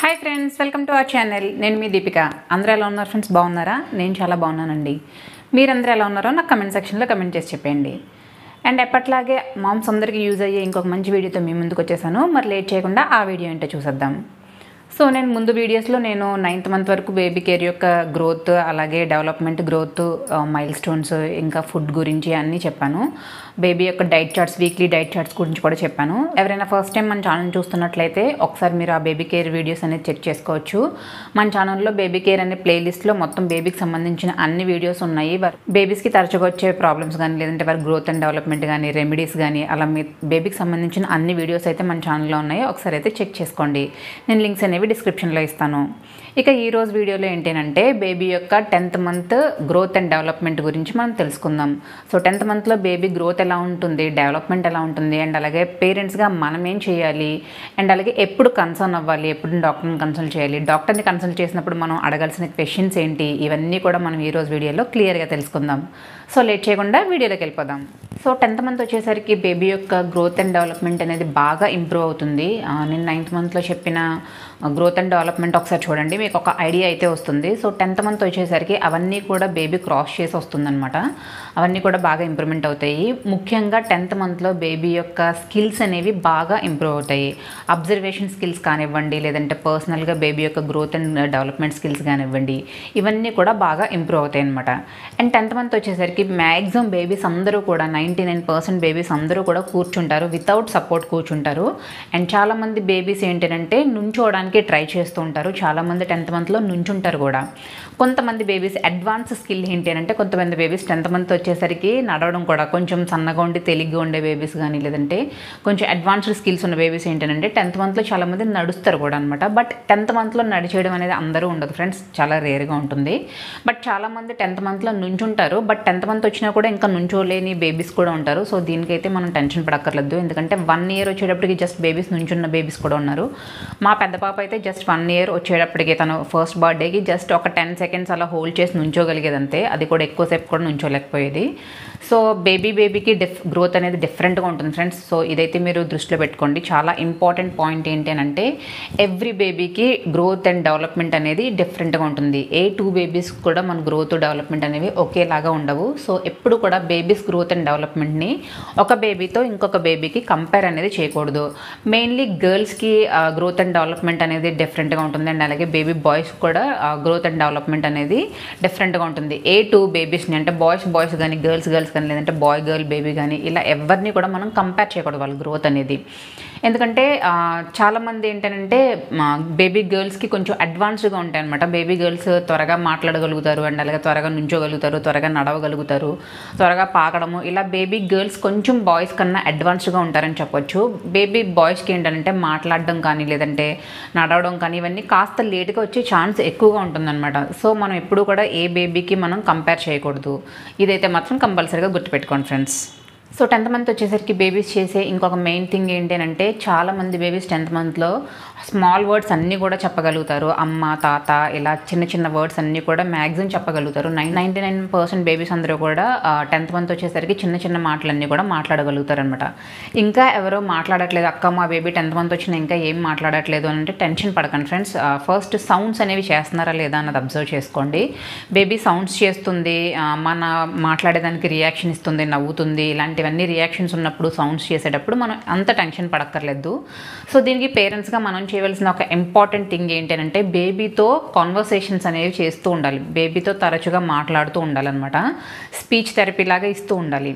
hi friends welcome to our channel నేను మీ దీపిక అందరూ ఎలా ఉన్నారు ఫ్రెండ్స్ బాగున్నారా నేను చాలా బాగున్నానండి మీరందరూ ఎలా ఉన్నారో నాకు కమెంట్ సెక్షన్లో కమెంట్ చేసి చెప్పండి అండ్ ఎప్పట్లాగే మామ్స్ అందరికీ యూజ్ అయ్యే ఇంకొక మంచి వీడియోతో మీ ముందుకు వచ్చేసాను మరి లేట్ చేయకుండా ఆ వీడియో ఏంటో చూసేద్దాం సో నేను ముందు వీడియోస్లో నేను నైన్త్ మంత్ వరకు బేబీ కేర్ యొక్క గ్రోత్ అలాగే డెవలప్మెంట్ గ్రోత్ మైల్ స్టోన్స్ ఇంకా ఫుడ్ గురించి అన్నీ చెప్పాను బేబీ యొక్క diet charts weekly diet charts గురించి కూడా చెప్పాను ఎవరైనా ఫస్ట్ టైం మన ఛానల్ చూస్తున్నట్లయితే ఒకసారి మీరు ఆ బేబీ కేర్ వీడియోస్ అనేది చెక్ చేసుకోవచ్చు మన ఛానల్లో బేబీ కేర్ అనే ప్లేలిస్ట్లో మొత్తం బేబీకి సంబంధించిన అన్ని వీడియోస్ ఉన్నాయి బేబీస్కి తరచుగా వచ్చే ప్రాబ్లమ్స్ కానీ లేదంటే వారి గ్రోత్ అండ్ డెవలప్మెంట్ కానీ రెమెడీస్ కానీ అలా మీ బేబీకి సంబంధించిన అన్ని వీడియోస్ అయితే మన ఛానల్లో ఉన్నాయి ఒకసారి అయితే చెక్ చేసుకోండి నేను లింక్స్ అనేవి డిస్క్రిప్షన్లో ఇస్తాను ఇక ఈ రోజు వీడియోలో ఏంటంటే బేబీ యొక్క tenth month growth and development గురించి మనం తెలుసుకుందాం సో టెన్త్ మంత్లో బేబీ గ్రోత్ ఎలా ఉంటుంది డెవలప్మెంట్ ఎలా ఉంటుంది అండ్ అలాగే పేరెంట్స్గా మనం ఏం చేయాలి అండ్ అలాగే ఎప్పుడు కన్సర్న్ అవ్వాలి ఎప్పుడు డాక్టర్ని కన్సల్ట్ చేయాలి డాక్టర్ని కన్సల్ట్ చేసినప్పుడు మనం అడగాల్సిన క్వశ్చన్స్ ఏంటి ఇవన్నీ కూడా మనం ఈ రోజు వీడియోలో క్లియర్గా తెలుసుకుందాం సో లేట్ చేయకుండా వీడియోలోకి వెళ్ళిపోదాం సో టెన్త్ మంత్ వచ్చేసరికి బేబీ యొక్క గ్రోత్ అండ్ డెవలప్మెంట్ అనేది బాగా ఇంప్రూవ్ అవుతుంది ఆ, నేను నైన్త్ మంత్లో చెప్పిన గ్రోత్ అండ్ డెవలప్మెంట్ ఒకసారి చూడండి మీకు ఒక ఐడియా అయితే వస్తుంది సో టెన్త్ మంత్ వచ్చేసరికి అవన్నీ కూడా బేబీ క్రాస్ చేసి వస్తుందన్నమాట అవన్నీ కూడా బాగా ఇంప్రూవ్మెంట్ అవుతాయి ముఖ్యంగా టెన్త్ మంత్లో బేబీ యొక్క స్కిల్స్ అనేవి బాగా ఇంప్రూవ్ అవుతాయి అబ్జర్వేషన్ స్కిల్స్ కానివ్వండి లేదంటే పర్సనల్గా బేబీ యొక్క గ్రోత్ అండ్ డెవలప్మెంట్ స్కిల్స్ కానివ్వండి ఇవన్నీ కూడా బాగా ఇంప్రూవ్ అవుతాయి అనమాట అండ్ టెన్త్ మంత్ వచ్చేసరికి మ్యాక్సిమం బేబీస్ అందరూ కూడా నైంటీ నైన్ పర్సెంట్ బేబీస్ అందరూ కూడా కూర్చుంటారు వితౌట్ సపోర్ట్ కూర్చుంటారు అండ్ చాలామంది బేబీస్ ఏంటంటే నుంచోవడానికి ట్రై చేస్తూ ఉంటారు చాలామంది టెన్త్ మంత్లో నుంచుంటారు కూడా కొంతమంది బేబీస్ అడ్వాన్స్ స్కిల్ ఏంటి అంటే కొంతమంది బేబీస్ టెన్త్ మంత్ వచ్చేసరికి నడవడం కూడా కొంచెం సన్నగా ఉండి తెలిగ్గా ఉండే బేబీస్ కానీ లేదంటే కొంచెం అడ్వాన్స్డ్ స్కిల్స్ ఉన్న బేబీస్ ఏంటంటే టెన్త్ మంత్లో చాలామంది నడుస్తారు కూడా అనమాట బట్ టెన్త్ మంత్లో నడిచేయడం అనేది అందరూ ఉండదు ఫ్రెండ్స్ చాలా రేర్గా ఉంటుంది బట్ చాలామంది టెన్త్ మంత్లో నుంచుంటారు బట్ టెన్త్ మంత్ వచ్చినా కూడా ఇంకా నుంచోలేని బేబీస్ కూడా ఉంటారు సో దీనికైతే మనం టెన్షన్ పడక్కర్లేదు ఎందుకంటే వన్ ఇయర్ వచ్చేటప్పటికి జస్ట్ బేబీస్ నుంచున్న బేబీస్ కూడా ఉన్నారు మా పెద్ద పాప అయితే జస్ట్ వన్ ఇయర్ వచ్చేటప్పటికి తను ఫస్ట్ బర్త్డేకి జస్ట్ ఒక టెన్ సెకండ్స్ అలా హోల్డ్ చేసి నుంచోగలిగేది అంతే అది కూడా ఎక్కువసేపు కూడా నుంచోలేకపోయేది సో బేబీ బేబీకి డిఫ్ గ్రోత్ అనేది డిఫరెంట్గా ఉంటుంది ఫ్రెండ్స్ సో ఇదైతే మీరు దృష్టిలో పెట్టుకోండి చాలా ఇంపార్టెంట్ పాయింట్ ఏంటి అని అంటే ఎవ్రీ బేబీకి గ్రోత్ అండ్ డెవలప్మెంట్ అనేది డిఫరెంట్గా ఉంటుంది ఏ టూ బేబీస్ కూడా మన గ్రోత్ డెవలప్మెంట్ అనేవి ఒకేలాగా ఉండవు సో ఎప్పుడు కూడా బేబీస్ గ్రోత్ అండ్ డెవలప్మెంట్ని ఒక బేబీతో ఇంకొక బేబీకి కంపేర్ అనేది చేయకూడదు మెయిన్లీ గర్ల్స్కి గ్రోత్ అండ్ డెవలప్మెంట్ అనేది డిఫరెంట్గా ఉంటుంది అండ్ అలాగే బేబీ బాయ్స్ కూడా గ్రోత్ అండ్ డెవలప్మెంట్ అనేది డిఫరెంట్గా ఉంటుంది ఏ టూ బేబీస్ని అంటే బాయ్స్ బాయ్స్ కానీ గర్ల్స్ గర్ల్స్ కానీ లేదంటే బాయ్ గర్ల్ బేబీ కానీ ఇలా ఎవరిని కూడా మనం కంపేర్ చేయకూడదు వాళ్ళ గ్రోత్ అనేది ఎందుకంటే ఆ, చాలామంది ఏంటంటే బేబీ గర్ల్స్కి కొంచెం అడ్వాన్స్డ్గా ఉంటాయి అనమాట బేబీ గర్ల్స్ త్వరగా మాట్లాడగలుగుతారు అండ్ అలాగే త్వరగా నుంచోగలుగుతారు త్వరగా నడవగలుగుతారు త్వరగా పాకడము ఇలా బేబీ గర్ల్స్ కొంచెం బాయ్స్ కన్నా అడ్వాన్స్డ్గా ఉంటారని చెప్పొచ్చు బేబీ బాయ్స్కి ఏంటంటే మాట్లాడడం కానీ లేదంటే నడవడం కానీ ఇవన్నీ కాస్త లేట్గా వచ్చే ఛాన్స్ ఎక్కువగా ఉంటుందన్నమాట సో మనం ఎప్పుడు కూడా ఏ బేబీకి మనం కంపేర్ చేయకూడదు ఇదైతే మాత్రం కంపల్సరీగా గుర్తుపెట్టుకోండి ఫ్రెండ్స్ సో టెన్త్ మంత్ వచ్చేసరికి బేబీస్ చేసే ఇంకొక మెయిన్ థింగ్ ఏంటి అంటే చాలా మంది బేబీస్ టెన్త్ మంత్లో స్మాల్ వర్డ్స్ అన్నీ కూడా చెప్పగలుగుతారు అమ్మ తాత ఇలా చిన్న చిన్న వర్డ్స్ అన్నీ కూడా మ్యాక్సిమం చెప్పగలుగుతారు nine ninety nine percent babies అందరూ కూడా టెన్త్ మంత్ వచ్చేసరికి చిన్న చిన్న మాటలన్నీ కూడా మాట్లాడగలుగుతారు అనమాట ఇంకా ఎవరో మాట్లాడట్లేదు అక్క మా బేబీ టెన్త్ మంత్ వచ్చినా ఇంకా ఏం మాట్లాడట్లేదు అని అంటే టెన్షన్ పడకండి ఫ్రెండ్స్ ఫస్ట్ సౌండ్స్ అనేవి చేస్తున్నారా లేదా అన్నది అబ్జర్వ్ చేసుకోండి బేబీ సౌండ్స్ చేస్తుంది ఆ, మన మాట్లాడేదానికి రియాక్షన్ ఇస్తుంది నవ్వుతుంది ఇలాంటివన్నీ రియాక్షన్స్ ఉన్నప్పుడు సౌండ్స్ చేసేటప్పుడు మనం అంత టెన్షన్ పడక్కర్లేదు సో దీనికి పేరెంట్స్గా మనం చేయవలసిన ఒక ఇంపార్టెంట్ థింగ్ ఏంటంటే బేబీతో కాన్వర్సేషన్స్ అనేవి చేస్తూ ఉండాలి బేబీతో తరచుగా మాట్లాడుతూ ఉండాలన్నమాట స్పీచ్ థెరపీ లాగా ఇస్తూ ఉండాలి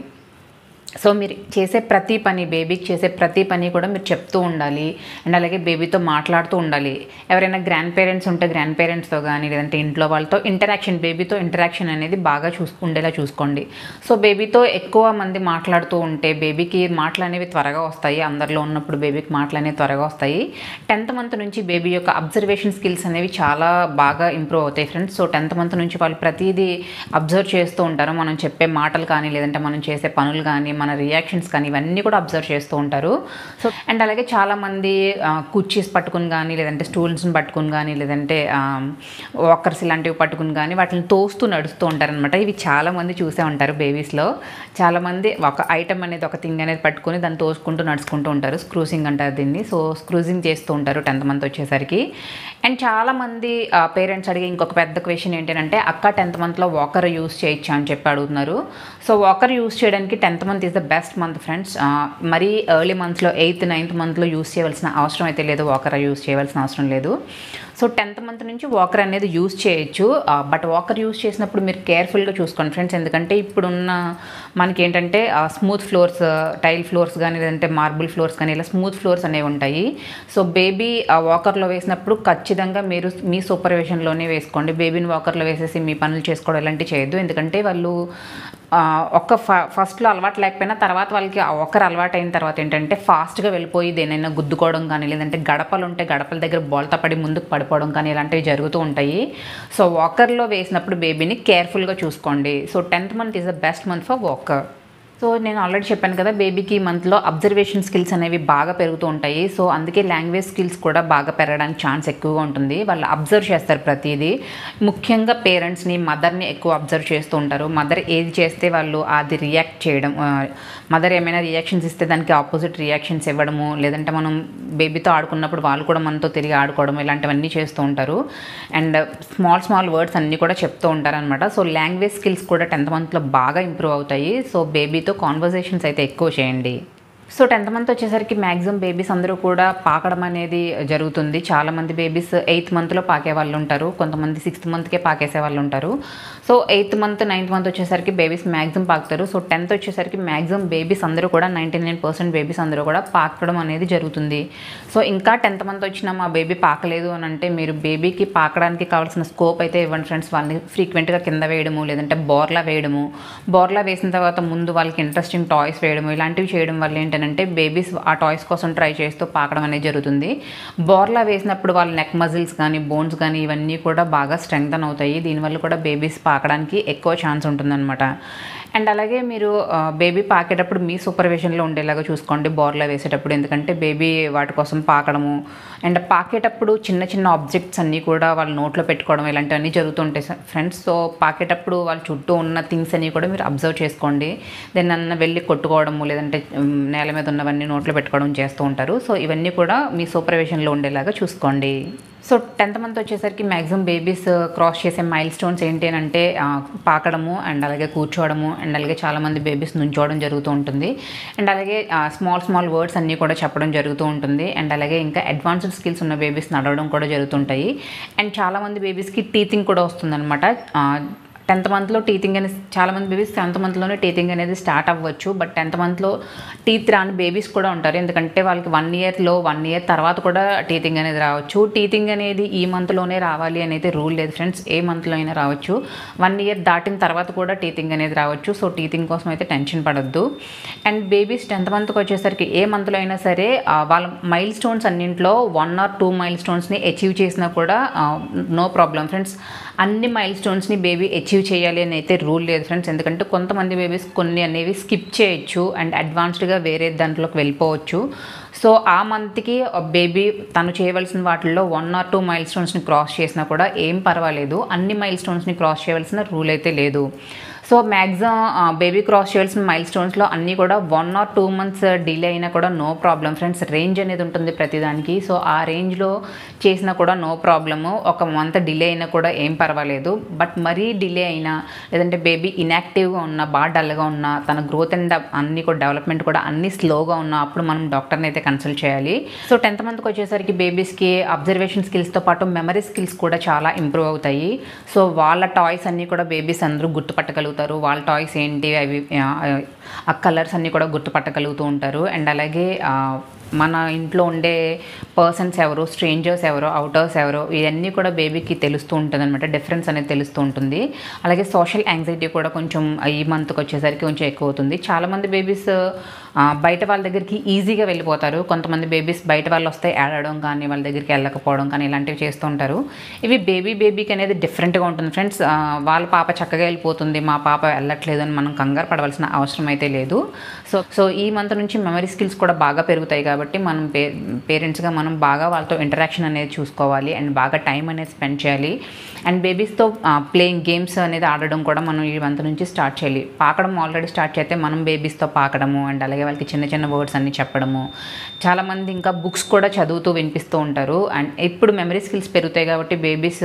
సో మీరు చేసే ప్రతి పని బేబీకి చేసే ప్రతి పని కూడా మీరు చెప్తూ ఉండాలి అండ్ అలాగే బేబీతో మాట్లాడుతూ ఉండాలి ఎవరైనా గ్రాండ్ పేరెంట్స్ ఉంటే గ్రాండ్ పేరెంట్స్తో కానీ లేదంటే ఇంట్లో వాళ్ళతో ఇంటరాక్షన్ బేబీతో ఇంటరాక్షన్ అనేది బాగా చూసు ఉండేలా చూసుకోండి సో బేబీతో ఎక్కువ మంది మాట్లాడుతూ ఉంటే బేబీకి మాటలు అనేవి త్వరగా వస్తాయి అందరిలో ఉన్నప్పుడు బేబీకి మాటలు అనేవి త్వరగా వస్తాయి టెన్త్ మంత్ నుంచి బేబీ యొక్క అబ్జర్వేషన్ స్కిల్స్ అనేవి చాలా బాగా ఇంప్రూవ్ అవుతాయి ఫ్రెండ్స్ సో టెన్త్ మంత్ నుంచి వాళ్ళు ప్రతిదీ అబ్జర్వ్ చేస్తూ ఉంటారు మనం చెప్పే మాటలు కానీ లేదంటే మనం చేసే పనులు కానీ మన రియాక్షన్స్ కానీ ఇవన్నీ కూడా అబ్జర్వ్ చేస్తూ ఉంటారు సో అండ్ అలాగే చాలామంది కుర్చీస్ పట్టుకుని కానీ లేదంటే స్టూల్స్ని పట్టుకుని కానీ లేదంటే వాకర్స్ ఇలాంటివి పట్టుకుని కానీ వాటిని తోస్తూ నడుస్తూ ఉంటారనమాట ఇవి చాలామంది చూసే ఉంటారు బేబీస్లో చాలామంది ఒక ఐటమ్ అనేది ఒక థింగ్ అనేది పట్టుకొని దాన్ని తోసుకుంటూ నడుచుకుంటూ ఉంటారు స్క్రూసింగ్ అంటారు దీన్ని సో స్క్రూజింగ్ చేస్తూ ఉంటారు టెన్త్ మంత్ వచ్చేసరికి అండ్ చాలామంది పేరెంట్స్ అడిగే ఇంకొక పెద్ద క్వశ్చన్ ఏంటంటే అక్క టెన్త్ మంత్లో వాకర్ యూస్ చేయొచ్చా అని చెప్పి అడుగుతున్నారు సో వాకర్ యూస్ చేయడానికి tenth month is the best month friends మరీ ఎర్లీ మంత్స్లో ఎయిత్ నైన్త్ మంత్లో యూస్ చేయవలసిన అవసరం అయితే లేదు వాకర్ యూస్ చేయవలసిన అవసరం లేదు సో టెన్త్ మంత్ నుంచి వాకర్ అనేది యూస్ చేయొచ్చు బట్ వాకర్ యూస్ చేసినప్పుడు మీరు కేర్ఫుల్గా చూసుకోండి ఫ్రెండ్స్ ఎందుకంటే ఇప్పుడున్న మనకి ఏంటంటే స్మూత్ ఫ్లోర్స్ టైల్ ఫ్లోర్స్ కానీ లేదంటే మార్బుల్ ఫ్లోర్స్ కానీ ఇలా స్మూత్ ఫ్లోర్స్ అనేవి ఉంటాయి సో బేబీ వాకర్లో వేసినప్పుడు ఖచ్చితంగా మీరు మీ సూపర్విజన్లోనే వేసుకోండి బేబీని వాకర్లో వేసేసి మీ పనులు చేసుకోవడం ఇలాంటివి చేయొద్దు ఎందుకంటే వాళ్ళు ఆ, ఒక్క ఫ ఫస్ట్లో అలవాటు లేకపోయినా తర్వాత వాళ్ళకి ఆ ఒకరు అలవాటు అయిన తర్వాత ఏంటంటే ఫాస్ట్గా వెళ్ళిపోయి దేనైనా గుద్దుకోవడం కానీ లేదంటే గడపలు ఉంటే గడపల దగ్గర బోల్తా పడి ముందుకు పడిపోవడం కానీ ఇలాంటివి జరుగుతూ ఉంటాయి సో వాకర్లో వేసినప్పుడు బేబీని కేర్ఫుల్గా చూసుకోండి so tenth month is the best month for walker so నేను ఆల్రెడీ చెప్పాను కదా బేబీకి ఈ మంత్లో అబ్జర్వేషన్ స్కిల్స్ అనేవి బాగా పెరుగుతూ ఉంటాయి సో అందుకే లాంగ్వేజ్ స్కిల్స్ కూడా బాగా పెరగడానికి ఛాన్స్ ఎక్కువగా ఉంటుంది వాళ్ళు అబ్జర్వ్ చేస్తారు ప్రతిదీ ముఖ్యంగా పేరెంట్స్ని మదర్ని ఎక్కువ అబ్జర్వ్ చేస్తూ ఉంటారు మదర్ ఏది చేస్తే వాళ్ళు అది రియాక్ట్ చేయడం మదర్ ఏమైనా రియాక్షన్స్ ఇస్తే దానికి ఆపోజిట్ రియాక్షన్స్ ఇవ్వడము లేదంటే మనం బేబీతో ఆడుకున్నప్పుడు వాళ్ళు కూడా మనతో తిరిగి ఆడుకోవడం ఇలాంటివన్నీ చేస్తూ ఉంటారు అండ్ స్మాల్ స్మాల్ వర్డ్స్ అన్నీ కూడా చెప్తూ ఉంటారు అనమాట సో లాంగ్వేజ్ స్కిల్స్ కూడా టెన్త్ మంత్లో బాగా ఇంప్రూవ్ అవుతాయి సో బేబీతో కాన్వర్జేషన్స్ అయితే ఎక్కువ చేయండి సో టెన్త్ మంత్ వచ్చేసరికి మ్యాక్సిమం బేబీస్ అందరూ కూడా పాకడం అనేది జరుగుతుంది చాలామంది బేబీస్ ఎయిత్ మంత్లో పాకే వాళ్ళు ఉంటారు కొంతమంది సిక్స్త్ మంత్కే పాకేసే వాళ్ళు ఉంటారు so eighth month ninth month వచ్చేసరికి బేబీస్ మ్యాక్సిమం పాకుతారు సో టెన్త్ వచ్చేసరికి మ్యాక్సిమం బేబీస్ అందరూ కూడా నైంటీ నైన్ పర్సెంట్ బేబీస్ అందరూ కూడా పాకడం అనేది జరుగుతుంది సో ఇంకా టెన్త్ మంత్ వచ్చినా మా బేబీ పాకలేదు అని అంటే మీరు బేబీకి పాకడానికి కావాల్సిన స్కోప్ అయితే ఇవ్వండి ఫ్రెండ్స్ వాళ్ళని ఫ్రీక్వెంట్గా కింద వేయడము లేదంటే బోర్లా వేయడము బోర్లా వేసిన తర్వాత ముందు వాళ్ళకి ఇంట్రెస్టింగ్ టాయ్స్ వేయడము ఇలాంటివి చేయడం వల్ల ఏంటంటే బేబీస్ ఆ టాయ్స్ కోసం ట్రై చేస్తూ పాకడం అనేది జరుగుతుంది బోర్లా వేసినప్పుడు వాళ్ళ నెక్ మజిల్స్ కానీ బోన్స్ కానీ ఇవన్నీ కూడా బాగా స్ట్రెంగ్తన్ అవుతాయి దీనివల్ల కూడా బేబీస్ పాకడానికి ఎక్కువ ఛాన్స్ ఉంటుందన్నమాట అండ్ అలాగే మీరు బేబీ పాకేటప్పుడు మీ సూపర్విజన్లో ఉండేలాగా చూసుకోండి బోర్లా వేసేటప్పుడు ఎందుకంటే బేబీ వాటి కోసం పాకడము అండ్ పాకేటప్పుడు చిన్న చిన్న ఆబ్జెక్ట్స్ అన్నీ కూడా వాళ్ళ నోట్లో పెట్టుకోవడం ఇలాంటివన్నీ జరుగుతుంటాయి ఫ్రెండ్స్ సో పాకేటప్పుడు వాళ్ళ చుట్టూ ఉన్న థింగ్స్ అన్నీ కూడా మీరు అబ్జర్వ్ చేసుకోండి దెన్ అన్న వెళ్ళి కొట్టుకోవడము లేదంటే ఉమ్, నేల మీద ఉన్నవన్నీ నోట్లో పెట్టుకోవడం చేస్తూ ఉంటారు సో ఇవన్నీ కూడా మీ సూపర్విజన్లో ఉండేలాగా చూసుకోండి సో టెన్త్ మంత్ వచ్చేసరికి మ్యాక్సిమం బేబీస్ క్రాస్ చేసే మైల్ స్టోన్స్ ఏంటి అని అంటే ఆ, పాకడము అండ్ అలాగే కూర్చోవడము అండ్ అలాగే చాలామంది బేబీస్ నుంచోవడం జరుగుతూ ఉంటుంది అండ్ అలాగే స్మాల్ స్మాల్ వర్డ్స్ అన్నీ కూడా చెప్పడం జరుగుతూ ఉంటుంది అండ్ అలాగే ఇంకా అడ్వాన్స్డ్ స్కిల్స్ ఉన్న బేబీస్ నడవడం కూడా జరుగుతుంటాయి అండ్ చాలామంది బేబీస్కి టీతింగ్ కూడా వస్తుందన్నమాట ఆ, టెన్త్ మంత్లో టీతింగ్ అనేది చాలామంది బేబీస్ టెన్త్ మంత్లోనే టీతింగ్ అనేది స్టార్ట్ అవ్వచ్చు బట్ టెన్త్ మంత్లో టీత్ రాని బేబీస్ కూడా ఉంటారు ఎందుకంటే వాళ్ళకి వన్ ఇయర్లో వన్ ఇయర్ తర్వాత కూడా టీతింగ్ అనేది రావచ్చు టీతింగ్ అనేది ఈ మంత్లోనే రావాలి అని అయితే రూల్ లేదు ఫ్రెండ్స్ ఏ మంత్లో అయినా రావచ్చు వన్ ఇయర్ దాటిన తర్వాత కూడా టీతింగ్ అనేది రావచ్చు సో టీతింగ్ కోసం అయితే టెన్షన్ పడొద్దు అండ్ బేబీస్ టెన్త్ మంత్కి వచ్చేసరికి ఏ మంత్లో అయినా సరే ఆ, వాళ్ళ మైల్ స్టోన్స్ అన్నింటిలో వన్ ఆర్ టూ మైల్ స్టోన్స్ని అచీవ్ చేసినా కూడా నో ప్రాబ్లం ఫ్రెండ్స్ అన్ని మైల్ స్టోన్స్ని బేబీ అచీవ్ చేయాలి అని అయితే రూల్ లేదు ఫ్రెండ్స్ ఎందుకంటే కొంతమంది బేబీస్ కొన్ని అనేవి స్కిప్ చేయొచ్చు అండ్ అడ్వాన్స్డ్గా వేరే దాంట్లోకి వెళ్ళిపోవచ్చు సో ఆ మంత్కి బేబీ తను చేయవలసిన వాటిల్లో వన్ ఆర్ టూ మైల్ స్టోన్స్ని క్రాస్ చేసినా కూడా ఏం పర్వాలేదు అన్ని మైల్ స్టోన్స్ని క్రాస్ చేయవలసిన రూల్ అయితే లేదు సో మ్యాక్సిమం బేబీ క్రాస్ చేయాల్సిన మైల్ స్టోన్స్లో అన్నీ కూడా one or two months delay అయినా కూడా నో ప్రాబ్లం ఫ్రెండ్స్ రేంజ్ అనేది ఉంటుంది ప్రతిదానికి సో ఆ రేంజ్లో చేసినా కూడా నో ప్రాబ్లము ఒక మంత్ డిలే అయినా కూడా ఏం పర్వాలేదు బట్ మరీ డిలే అయినా లేదంటే బేబీ ఇన్యాక్టివ్గా ఉన్నా బాగా డల్గా ఉన్నా తన గ్రోత్ అండ్ అన్ని కూడా డెవలప్మెంట్ కూడా అన్ని స్లోగా ఉన్నా అప్పుడు మనం డాక్టర్ని అయితే కన్సల్ట్ చేయాలి సో టెన్త్ మంత్కి వచ్చేసరికి బేబీస్కి అబ్జర్వేషన్ స్కిల్స్తో పాటు మెమరీ స్కిల్స్ కూడా చాలా ఇంప్రూవ్ అవుతాయి సో వాళ్ళ టాయ్స్ అన్నీ కూడా బేబీస్ అందరూ గుర్తుపట్టగలుగుతారు వాళ్ళ టాయ్స్ ఏంటి అవి ఆ, ఆ కలర్స్ అన్నీ కూడా గుర్తుపట్టగలుగుతూ ఉంటారు అండ్ అలాగే ఆ, మన ఇంట్లో ఉండే పర్సన్స్ ఎవరు స్ట్రేంజర్స్ ఎవరు అవుటర్స్ ఎవరు ఇవన్నీ కూడా బేబీకి తెలుస్తూ ఉంటుంది అనమాట డిఫరెన్స్ అనేది తెలుస్తూ ఉంటుంది అలాగే సోషల్ యాంగ్జైటీ కూడా కొంచెం ఈ మంత్కి వచ్చేసరికి కొంచెం ఎక్కువ అవుతుంది చాలామంది బేబీస్ ఆ, బయట వాళ్ళ దగ్గరికి ఈజీగా వెళ్ళిపోతారు కొంతమంది బేబీస్ బయట వాళ్ళు వస్తే ఏడవడం కానీ వాళ్ళ దగ్గరికి వెళ్ళకపోవడం కానీ ఇలాంటివి చేస్తూ ఉంటారు ఇవి బేబీ బేబీకి అనేది డిఫరెంట్గా ఉంటుంది ఫ్రెండ్స్ ఆ, వాళ్ళ పాప చక్కగా వెళ్ళిపోతుంది మా పాప వెళ్ళట్లేదు అని మనం కంగారు పడవలసిన అవసరం అయితే లేదు సో సో ఈ మంత్ నుంచి మెమరీ స్కిల్స్ కూడా బాగా పెరుగుతాయి కాబట్టి మనం పే పేరెంట్స్గా మనం బాగా వాళ్ళతో ఇంటరాక్షన్ అనేది చూసుకోవాలి అండ్ బాగా టైం అనేది స్పెండ్ చేయాలి అండ్ బేబీస్తో ప్లేయింగ్ గేమ్స్ అనేది ఆడడం కూడా మనం ఈ మంత్ నుంచి స్టార్ట్ చేయాలి పాకడం ఆల్రెడీ స్టార్ట్ చేస్తే మనం బేబీస్తో పాకడము అండ్ అలాగే వాళ్ళకి చిన్న చిన్న వర్డ్స్ అన్ని చెప్పడము చాలామంది ఇంకా బుక్స్ కూడా చదువుతూ వినిపిస్తూ ఉంటారు అండ్ ఇప్పుడు మెమరీ స్కిల్స్ పెరుగుతాయి కాబట్టి బేబీస్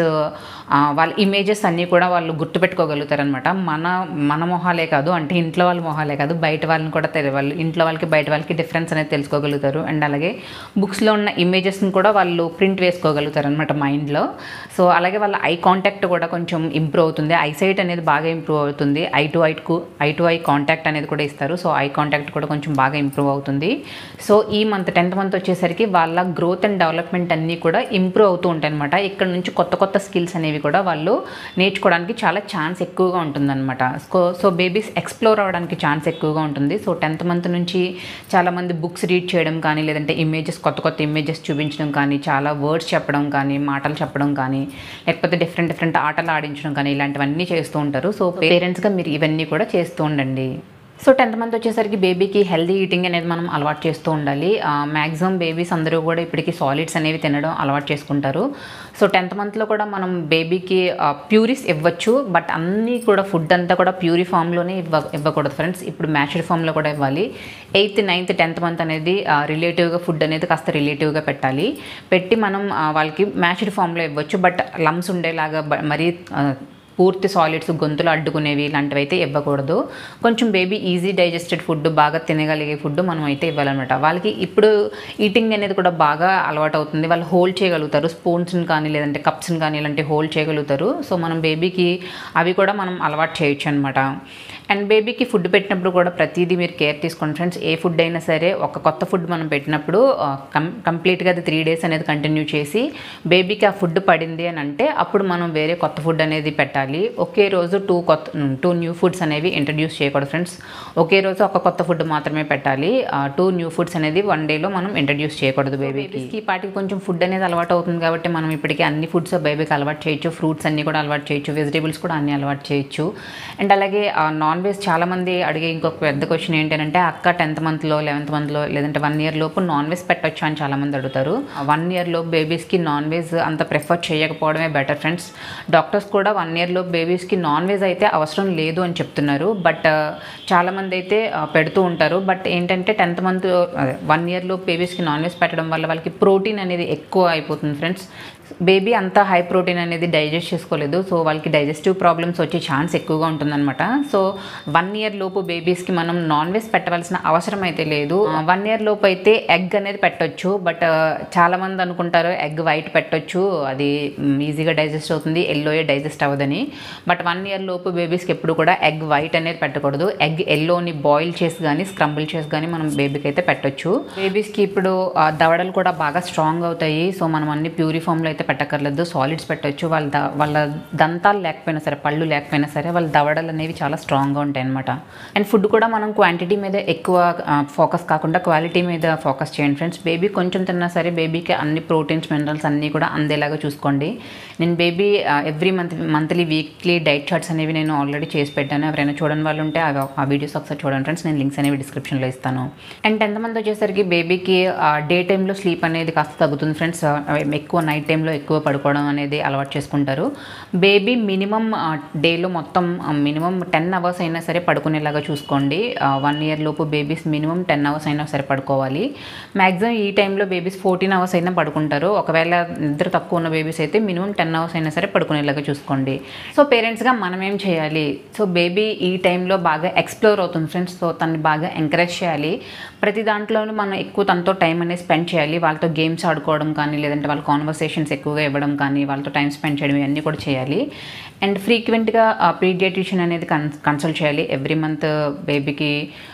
వాళ్ళ ఇమేజెస్ అన్నీ కూడా వాళ్ళు గుర్తుపెట్టుకోగలుగుతారు అనమాట మన మన మొహాలే కాదు అంటే ఇంట్లో వాళ్ళ మొహాలే కాదు బయట వాళ్ళని కూడా తెలి వాళ్ళు ఇంట్లో వాళ్ళకి బయట వాళ్ళకి డిఫరెన్స్ అనేది తెలుసుకోగలుగుతారు అండ్ అలాగే బుక్స్లో ఉన్న ఇమేజెస్ని కూడా వాళ్ళు ప్రింట్ వేసుకోగలుగుతారు అనమాట మైండ్లో సో అలాగే వాళ్ళ ఐ కాంటాక్ట్ కూడా కొంచెం ఇంప్రూవ్ అవుతుంది ఐ సైట్ అనేది బాగా ఇంప్రూవ్ అవుతుంది ఐ టు ఐకు ఐ టు ఐ కాంటాక్ట్ అనేది కూడా ఇస్తారు సో ఐ కాంటాక్ట్ కూడా కొంచెం బాగా ఇంప్రూవ్ అవుతుంది సో ఈ మంత్ టెన్త్ మంత్ వచ్చేసరికి వాళ్ళ గ్రోత్ అండ్ డెవలప్మెంట్ అన్నీ కూడా ఇంప్రూవ్ అవుతూ ఉంటాయి అనమాట ఇక్కడ నుంచి కొత్త కొత్త స్కిల్స్ అనేవి కూడా వాళ్ళు నేర్చుకోవడానికి చాలా ఛాన్స్ ఎక్కువగా ఉంటుందన్నమాట సో సో బేబీస్ ఎక్స్ప్లోర్ అవ్వడానికి ఛాన్స్ ఎక్కువగా ఉంటుంది సో టెన్త్ మంత్ నుంచి చాలామంది బుక్స్ రీడ్ చేయడం కానీ లేదంటే ఇమేజెస్ కొత్త కొత్త ఇమేజెస్ చూపించడం కానీ చాలా వర్డ్స్ చెప్పడం కానీ మాటలు చెప్పడం కానీ లేకపోతే డిఫరెంట్ డిఫరెంట్ ఆటలు ఆడించడం కానీ ఇలాంటివన్నీ చేస్తూ ఉంటారు సో పేరెంట్స్గా మీరు ఇవన్నీ కూడా చేస్తూ ఉండండి సో టెన్త్ మంత్ వచ్చేసరికి బేబీకి హెల్దీ ఈటింగ్ అనేది మనం అలవాటు చేస్తూ ఉండాలి మ్యాక్సిమం బేబీస్ అందరూ కూడా ఇప్పటికి సాలిడ్స్ అనేవి తినడం అలవాటు చేసుకుంటారు సో టెన్త్ మంత్లో కూడా మనం బేబీకి ప్యూరిస్ ఇవ్వచ్చు బట్ అన్నీ కూడా ఫుడ్ అంతా కూడా ప్యూరి ఫామ్లోనే ఇవ్వ ఇవ్వకూడదు ఫ్రెండ్స్ ఇప్పుడు మ్యాచ్డ్ ఫామ్లో కూడా ఇవ్వాలి ఎయిత్ నైన్త్ టెన్త్ మంత్ అనేది రిలేటివ్గా ఫుడ్ అనేది కాస్త రిలేటివ్గా పెట్టాలి పెట్టి మనం ఆ, వాళ్ళకి మ్యాచ్డ్ ఫామ్లో ఇవ్వచ్చు బట్ లమ్స్ ఉండేలాగా బ- మరీ ఆ, పూర్తి సాలిడ్స్ గొంతులు అడ్డుకునేవి ఇలాంటివి అయితే ఇవ్వకూడదు కొంచెం బేబీ ఈజీ డైజెస్టెడ్ ఫుడ్ బాగా తినగలిగే ఫుడ్ మనం అయితే ఇవ్వాలన్నమాట వాళ్ళకి ఇప్పుడు ఈటింగ్ అనేది కూడా బాగా అలవాటు అవుతుంది వాళ్ళు హోల్డ్ చేయగలుగుతారు స్పూన్స్ని కానీ లేదంటే కప్స్ని కానీ ఇలాంటి హోల్డ్ చేయగలుగుతారు సో మనం బేబీకి అవి కూడా మనం అలవాటు చేయొచ్చు అనమాట అండ్ బేబీకి ఫుడ్ పెట్టినప్పుడు కూడా ప్రతిదీ మీరు కేర్ తీసుకోండి ఫ్రెండ్స్ ఏ ఫుడ్ అయినా సరే ఒక కొత్త ఫుడ్ మనం పెట్టినప్పుడు ఆ, కం కంప్లీట్గా అది త్రీ డేస్ అనేది కంటిన్యూ చేసి బేబీకి ఆ ఫుడ్ పడింది అని అంటే అప్పుడు మనం వేరే కొత్త ఫుడ్ అనేది పెట్టాలి ఒకే రోజు టూ కొత్త టూ న్యూ ఫుడ్స్ అనేవి ఇంట్రడ్యూస్ చేయకూడదు ఫ్రెండ్స్ ఒకే రోజు ఒక కొత్త ఫుడ్ మాత్రమే పెట్టాలి టూ న్యూ ఫుడ్స్ అనేది వన్ డేలో మనం ఇంట్రడ్యూస్ చేయకూడదు బేబీకి ఈ పాటికి కొంచెం ఫుడ్ అనేది అలవాటు అవుతుంది కాబట్టి మనం ఇప్పటికీ అన్ని ఫుడ్స్ బేబీకి అలవాటు చేయొచ్చు ఫ్రూట్స్ అన్ని కూడా అలవాటు చేయొచ్చు వెజిటేబుల్స్ కూడా అన్ని అలవాటు చేయొచ్చు అండ్ అలాగే నాన్ వెజ్ చాలామంది అడిగే ఇంకొక పెద్ద క్వశ్చన్ ఏంటంటే అక్క టెన్త్ మంత్లో లెవెన్త్ మంత్లో లేదంటే వన్ ఇయర్ లోపు నాన్ వెజ్ పెట్టొచ్చు అని చాలామంది అడుగుతారు వన్ ఇయర్ లోపు బేబీస్కి నాన్ వెజ్ అంత ప్రిఫర్ చేయకపోవడమే బెటర్ ఫ్రెండ్స్ డాక్టర్స్ కూడా వన్ ఇయర్ లోపు బేబీస్కి నాన్ వెజ్ అయితే అవసరం లేదు అని చెప్తున్నారు బట్ చాలామంది అయితే ఆ, పెడుతూ ఉంటారు బట్ ఏంటంటే టెన్త్ మంత్ వన్ ఇయర్లో బేబీస్కి నాన్ వెజ్ పెట్టడం వల్ల వాళ్ళకి ప్రోటీన్ అనేది ఎక్కువ అయిపోతుంది ఫ్రెండ్స్ బేబీ అంత హై ప్రోటీన్ అనేది డైజెస్ట్ చేసుకోలేదు సో వాళ్ళకి డైజెస్టివ్ ప్రాబ్లమ్స్ వచ్చే ఛాన్స్ ఎక్కువగా ఉంటుందన్నమాట సో వన్ ఇయర్ లోపు బేబీస్కి మనం నాన్ వెజ్ పెట్టవలసిన అవసరం అయితే లేదు వన్ ఇయర్ లోపు అయితే ఎగ్ అనేది పెట్టొచ్చు బట్ చాలామంది అనుకుంటారు ఎగ్ వైట్ పెట్టొచ్చు అది ఈజీగా డైజెస్ట్ అవుతుంది ఎల్లోయే డైజెస్ట్ అవ్వదని బట్ వన్ ఇయర్ లోపు బేబీస్కి ఎప్పుడు కూడా ఎగ్ వైట్ అనేది పెట్టకూడదు ఎగ్ ఎల్లోని బాయిల్ చేసి కానీ స్క్రంబుల్ చేసి కానీ మనం బేబీకి అయితే పెట్టొచ్చు బేబీస్కి ఇప్పుడు ఆ, దవడలు కూడా బాగా స్ట్రాంగ్ అవుతాయి సో మనం అన్ని ప్యూరి ఫామ్లో అయితే పెట్టక్కర్లేదు సాలిడ్స్ పెట్టొచ్చు వాళ్ళ ద వాళ్ళ దంతాలు లేకపోయినా సరే పళ్ళు లేకపోయినా సరే వాళ్ళ దవడలు అనేవి చాలా స్ట్రాంగ్గా ఉంటాయి అనమాట అండ్ ఫుడ్ కూడా మనం క్వాంటిటీ మీద ఎక్కువ ఫోకస్ కాకుండా క్వాలిటీ మీద ఫోకస్ చేయండి ఫ్రెండ్స్ బేబీ కొంచెం తిన్నా సరే బేబీకి అన్ని ప్రోటీన్స్ మినరల్స్ అన్నీ కూడా అందేలాగా చూసుకోండి నేను baby every month monthly weekly diet charts అనేవి నేను ఆల్రెడీ చేసి పెట్టాను ఎవరైనా చూడని వాళ్ళు ఉంటే అవి ఆ వీడియోస్ ఒకసారి చూడండి ఫ్రెండ్స్ నేను లింక్స్ అనేవి డిస్క్రిప్షన్లో ఇస్తాను అండ్ టెన్త్ మంత్ వచ్చేసరికి బేబీకి డే టైంలో స్లీప్ అనేది కాస్త తగ్గుతుంది ఫ్రెండ్స్ ఎక్కువ నైట్ టైంలో ఎక్కువ పడుకోవడం అనేది అలవాటు చేసుకుంటారు బేబీ మినిమం డేలో మొత్తం మినిమం టెన్ అవర్స్ అయినా సరే పడుకునేలాగా చూసుకోండి వన్ ఇయర్ లోపు బేబీస్ మినిమం టెన్ అవర్స్ అయినా సరే పడుకోవాలి మ్యాక్సిమం ఈ టైంలో బేబీస్ ఫోర్టీన్ అవర్స్ అయినా పడుకుంటారు ఒకవేళ నిద్ర తక్కువ ఉన్న బేబీస్ అయితే మినిమం టెన్ అవర్స్ అయినా సరే పడుకునేలాగా చూసుకోండి సో పేరెంట్స్గా మనం ఏం చేయాలి సో బేబీ ఈ టైంలో బాగా ఎక్స్ప్లోర్ అవుతుంది ఫ్రెండ్స్ సో తనని బాగా ఎంకరేజ్ చేయాలి ప్రతి దాంట్లోనూ మనం ఎక్కువ తనతో టైం అనేది స్పెండ్ చేయాలి వాళ్ళతో గేమ్స్ ఆడుకోవడం కానీ లేదంటే వాళ్ళ కాన్వర్సేషన్స్ ఎక్కువగా ఇవ్వడం కానీ వాళ్ళతో టైం స్పెండ్ చేయడం ఇవన్నీ కూడా చేయాలి అండ్ ఫ్రీక్వెంట్గా పీడియాట్రిషియన్ అనేది కన్ కన్సల్ట్ చేయాలి ఎవ్రీ మంత్ బేబీకి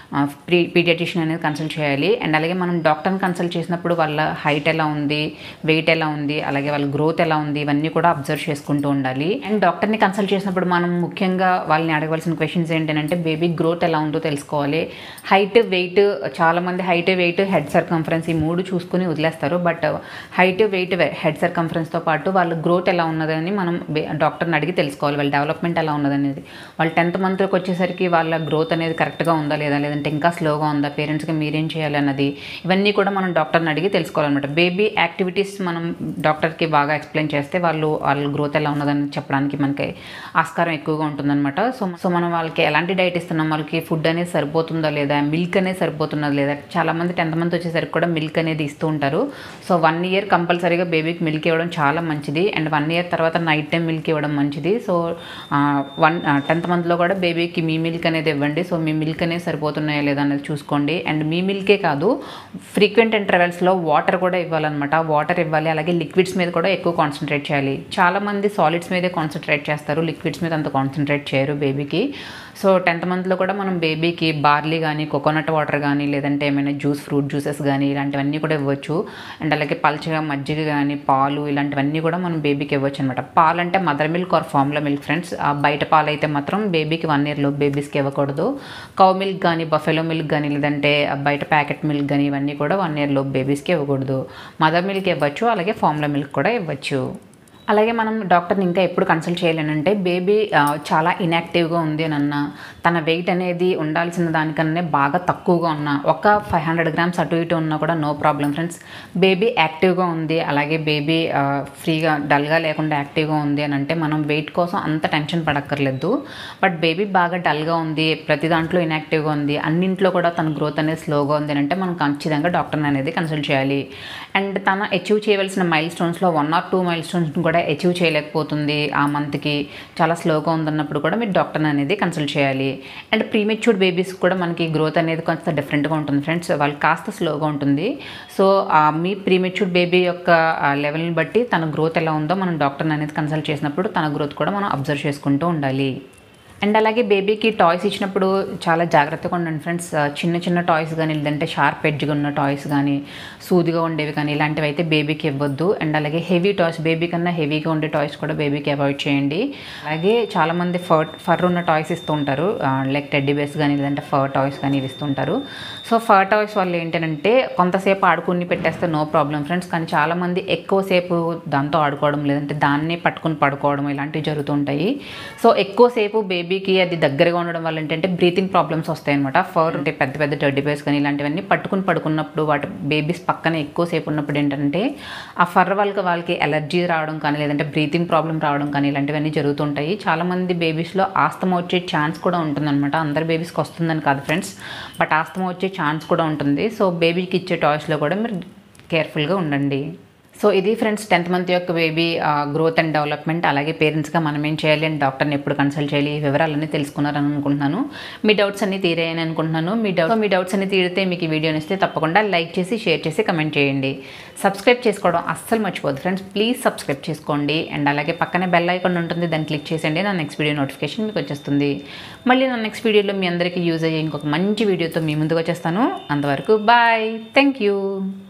ప్రీ పీడియాటిషియన్ అనేది కన్సల్ట్ చేయాలి అండ్ అలాగే మనం డాక్టర్ని కన్సల్ట్ చేసినప్పుడు వాళ్ళ హైట్ ఎలా ఉంది వెయిట్ ఎలా ఉంది అలాగే వాళ్ళ గ్రోత్ ఎలా ఉంది ఇవన్నీ కూడా అబ్జర్వ్ చేసుకుంటూ ఉండాలి అండ్ డాక్టర్ని కన్సల్ట్ చేసినప్పుడు మనం ముఖ్యంగా వాళ్ళని అడగవలసిన క్వశ్చన్స్ ఏంటంటే బేబీ గ్రోత్ ఎలా ఉందో తెలుసుకోవాలి హైట్ వెయిట్ చాలామంది హైట్ వెయిట్ హెడ్ సర్కంఫరెన్స్ ఈ మూడు చూసుకుని వదిలేస్తారు బట్ హైట్ వెయిట్ హెడ్ సర్కంఫరెన్స్తో పాటు వాళ్ళ గ్రోత్ ఎలా ఉన్నదని మనం బే- డాక్టర్ని అడిగి తెలుసుకోవాలి వాళ్ళ డెవలప్మెంట్ ఎలా ఉన్నదనేది వాళ్ళు టెన్త్ మంత్లోకి వచ్చేసరికి వాళ్ళ గ్రోత్ అనేది కరెక్ట్గా ఉందా లేదా లేదంటే ఇంకా స్లోగా ఉందా పేరెంట్స్కి మీరేం చేయాలి అన్నది ఇవన్నీ కూడా మనం డాక్టర్ని అడిగి తెలుసుకోవాలన్నమాట బేబీ యాక్టివిటీస్ మనం డాక్టర్కి బాగా ఎక్స్ప్లెయిన్ చేస్తే వాళ్ళు వాళ్ళ గ్రోత్ ఎలా ఉన్నదని చెప్పడానికి మనకి ఆస్కారం ఎక్కువగా ఉంటుందన్నమాట సో సో మనం వాళ్ళకి ఎలాంటి డైట్ ఇస్తున్నాం వాళ్ళకి ఫుడ్ అనేది సరిపోతుందా లేదా మిల్క్ అనేది సరిపోతుందా లేదా చాలామంది టెన్త్ మంత్ వచ్చేసరికి కూడా మిల్క్ అనేది ఇస్తూ ఉంటారు సో వన్ ఇయర్ కంపల్సరీగా బేబీకి మిల్క్ ఇవ్వడం చాలా మంచిది అండ్ వన్ ఇయర్ తర్వాత నైట్ టైం మిల్క్ ఇవ్వడం మంచిది సో వన్ టెన్త్ మంత్లో కూడా బేబీకి మీ మిల్క్ అనేది ఇవ్వండి సో మీ మిల్క్ అనేది సరిపోతున్నాయా లేదా అనేది చూసుకోండి అండ్ మీ మిల్కే కాదు ఫ్రీక్వెంట్ ఇంటర్వెల్స్లో వాటర్ కూడా ఇవ్వాలన్నమాట వాటర్ ఇవ్వాలి అలాగే లిక్విడ్స్ మీద కూడా ఎక్కువ కాన్సన్ట్రేట్ చేయాలి చాలామంది సాలిడ్స్ మీదే కాన్సన్ట్రేట్ చేస్తారు లిక్విడ్స్ మీద అంత కాన్సన్ట్రేట్ చేయరు బేబీకి సో టెన్త్ మంత్లో కూడా మనం బేబీకి బార్లీ కానీ కోకోనట్ వాటర్ కానీ లేదంటే ఏమైనా జ్యూస్ ఫ్రూట్ జ్యూసెస్ కానీ ఇలాంటివన్నీ కూడా ఇవ్వచ్చు అండ్ అలాగే పల్చగా మజ్జిగ కానీ పాలు ఇలాంటివన్నీ కూడా మనం బేబీకి ఇవ్వచ్చు అనమాట పాలు అంటే mother milk or formula milk friends ఆ బయట పాలు అయితే మాత్రం బేబీకి వన్ ఇయర్లో బేబీస్కి ఇవ్వకూడదు కౌ మిల్క్ కానీ బఫెలో మిల్క్ కానీ లేదంటే ఆ బయట ప్యాకెట్ మిల్క్ కానీ ఇవన్నీ కూడా వన్ ఇయర్లో బేబీస్కి ఇవ్వకూడదు మదర్ మిల్క్ ఇవ్వచ్చు అలాగే ఫార్ములా మిల్క్ కూడా ఇవ్వచ్చు అలాగే మనం డాక్టర్ని ఇంకా ఎప్పుడు కన్సల్ట్ చేయాలనంటే బేబీ ఆ, చాలా ఇన్యాక్టివ్గా ఉంది అని అన్న తన వెయిట్ అనేది ఉండాల్సిన దానికన్నా బాగా తక్కువగా ఉన్న ఒక ఫైవ్ హండ్రెడ్ గ్రామ్స్ అటు ఇటు ఉన్నా కూడా నో ప్రాబ్లం ఫ్రెండ్స్ బేబీ యాక్టివ్గా ఉంది అలాగే బేబీ ఫ్రీగా డల్గా లేకుండా యాక్టివ్గా ఉంది అని అంటే మనం వెయిట్ కోసం అంత టెన్షన్ పడక్కర్లేదు బట్ బేబీ బాగా డల్గా ఉంది ప్రతి దాంట్లో ఇన్యాక్టివ్గా ఉంది అన్నింట్లో కూడా తన గ్రోత్ అనేది స్లోగా ఉంది అని అంటే మనం ఖచ్చితంగా డాక్టర్ని అనేది కన్సల్ట్ చేయాలి అండ్ తన అచీవ్ చేయవలసిన మైల్ స్టోన్స్లో one or two milestones కూడా అచీవ్ చేయలేకపోతుంది ఆ మంత్కి చాలా స్లోగా ఉందన్నప్పుడు కూడా మీరు డాక్టర్ని అనేది కన్సల్ట్ చేయాలి అండ్ ప్రీమెచ్యూర్డ్ బేబీస్ కూడా మనకి గ్రోత్ అనేది కొంత డిఫరెంట్గా ఉంటుంది ఫ్రెండ్స్ వాళ్ళు కాస్త స్లోగా ఉంటుంది సో ఆ మీ ప్రీమెచ్యూర్డ్ బేబీ యొక్క లెవెల్ని బట్టి తన గ్రోత్ ఎలా ఉందో మనం డాక్టర్ని అనేది కన్సల్ట్ చేసినప్పుడు తన గ్రోత్ కూడా మనం అబ్జర్వ్ చేసుకుంటూ ఉండాలి అండ్ అలాగే బేబీకి టాయ్స్ ఇచ్చినప్పుడు చాలా జాగ్రత్తగా ఉండండి ఫ్రెండ్స్ చిన్న చిన్న టాయ్స్ కానీ లేదంటే షార్ప్ ఎడ్జ్గా ఉన్న టాయ్స్ కానీ సూదిగా ఉండేవి కానీ ఇలాంటివి అయితే బేబీకి ఇవ్వద్దు అండ్ అలాగే హెవీ టాయ్స్ బేబీ కన్నా హెవీగా ఉండే టాయ్స్ కూడా బేబీకి అవాయిడ్ చేయండి అలాగే చాలామంది ఫర్ ఫర్ ఉన్న టాయ్స్ ఇస్తూ ఉంటారు లైక్ టెడ్డీ బేస్ కానీ లేదంటే ఫర్ టాయ్స్ కానీ ఇవి ఇస్తుంటారు సో ఫర్ టాయ్స్ వల్ల ఏంటంటే కొంతసేపు ఆడుకుని పెట్టేస్తే నో ప్రాబ్లం ఫ్రెండ్స్ కానీ చాలామంది ఎక్కువసేపు దాంతో ఆడుకోవడం లేదంటే దాన్ని పట్టుకుని పడుకోవడం ఇలాంటివి జరుగుతుంటాయి సో ఎక్కువసేపు బేబీకి అది దగ్గరగా ఉండడం వల్ల ఏంటంటే బ్రీతింగ్ ప్రాబ్లమ్స్ వస్తాయి అనమాట ఫర్ అంటే పెద్ద పెద్ద టెడ్డీ బేస్ కానీ ఇలాంటివన్నీ పట్టుకుని పడుకున్నప్పుడు వాటి బేబీస్ పక్కన ఎక్కువసేపు ఉన్నప్పుడు ఏంటంటే ఆ ఫర్ వాళ్ళకి వాళ్ళకి ఎలర్జీ రావడం కానీ లేదంటే బ్రీతింగ్ ప్రాబ్లం రావడం కానీ ఇలాంటివన్నీ జరుగుతుంటాయి చాలామంది బేబీస్లో ఆస్తమా వచ్చే ఛాన్స్ కూడా ఉంటుందన్నమాట అందరి బేబీస్కి వస్తుందని కాదు ఫ్రెండ్స్ బట్ ఆస్తమా వచ్చే ఛాన్స్ కూడా ఉంటుంది సో బేబీకి ఇచ్చే టాయ్స్లో కూడా మీరు కేర్ఫుల్గా ఉండండి సో ఇది ఫ్రెండ్స్ టెన్త్ మంత్ యొక్క బేబీ గ్రోత్ అండ్ డెవలప్మెంట్ అలాగే పేరెంట్స్గా మనం ఏం చేయాలి అండ్ డాక్టర్ని ఎప్పుడు కన్సల్ట్ చేయాలి ఈ వివరాలన్నీ తెలుసుకున్నారని అనుకుంటున్నాను మీ డౌట్స్ అన్ని తీరాయని అనుకుంటున్నాను మీ డౌట్ మీ డౌట్స్ అన్ని తీరితే మీకు ఈ వీడియోని ఇస్తే తప్పకుండా లైక్ చేసి షేర్ చేసి కమెంట్ చేయండి సబ్స్క్రైబ్ చేసుకోవడం అస్సలు మర్చిపోదు ఫ్రెండ్స్ ప్లీజ్ సబ్స్క్రైబ్ చేసుకోండి అండ్ అలాగే పక్కనే బెల్ ఐకాన్ ఉంటుంది దాన్ని క్లిక్ చేసేయండి నా నెక్స్ట్ వీడియో నోటిఫికేషన్ మీకు వచ్చేస్తుంది మళ్ళీ నా నెక్స్ట్ వీడియోలో మీ అందరికీ యూజ్ అయ్యే ఇంకొక మంచి వీడియోతో మీ ముందుకు వచ్చేస్తాను అంతవరకు బాయ్ థ్యాంక్ యూ